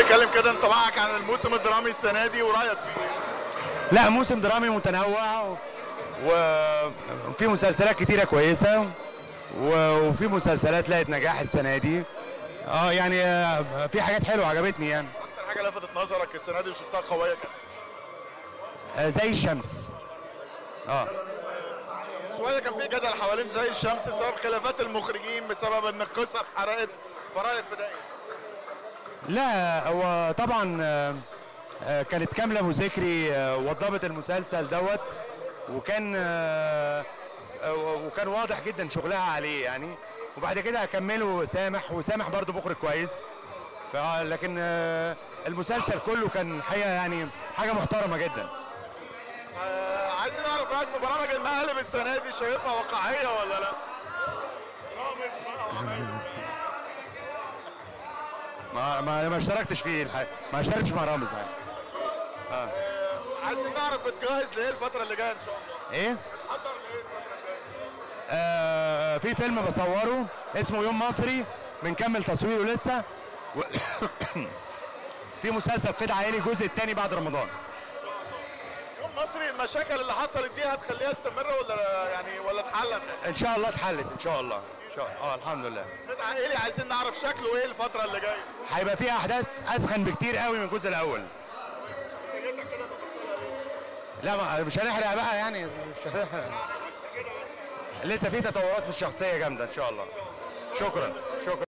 نتكلم كده انطباعك عن الموسم الدرامي السنه دي ورايك فيه لا موسم درامي متنوع و- وفي مسلسلات كتيرة كويسة و- وفي مسلسلات لقت نجاح السنة دي اه يعني آه، في حاجات حلوة عجبتني يعني اكتر حاجه لفتت نظرك السنه دي وشفتها قويه كده آه، زي الشمس اه شويه كان في جدل حوالين زي الشمس بسبب خلافات المخرجين بسبب ان القصه اتحرقت فرايك في ده ايه؟ لا هو طبعا آه، آه، كانت كاملة مذكري آه، وضبت المسلسل دوت وكان آه، آه، وكان واضح جدا شغلها عليه يعني وبعد كده هكمله سامح وسامح برضو مخرج كويس ف- لكن آه، المسلسل كله كان حقيقة يعني حاجة محترمة جدا آه عايزين نعرف رايك في برامج المقالب السنه دي شايفها واقعيه ولا لا؟ رامز بقى وعمال. ما ما, ما اشتركتش فيه الحقيقة ما اشتركتش مع رامز يعني. آه، عايزين نعرف بتجهز لايه الفتره اللي جايه ان شاء الله؟ ايه بتحضر لايه الفتره الجايه؟ آه في فيلم بصوره اسمه يوم مصري بنكمل تصويره لسه و... في مسلسل قيد عائلي الجزء الثاني بعد رمضان يوم مصري المشاكل اللي حصلت دي هتخليها تستمر ولا يعني ولا اتحلت؟ ان شاء الله اتحلت ان شاء الله ان شاء الله اه الحمد لله فيت عائلي عايزين نعرف شكله ايه الفتره اللي جايه؟ هيبقى فيه احداث اسخن بكتير قوي من الجزء الاول لا ما مش هنحرق بقى يعني مش هنحرق لسه في تطورات في الشخصيه جامده ان شاء الله شكرا شكرا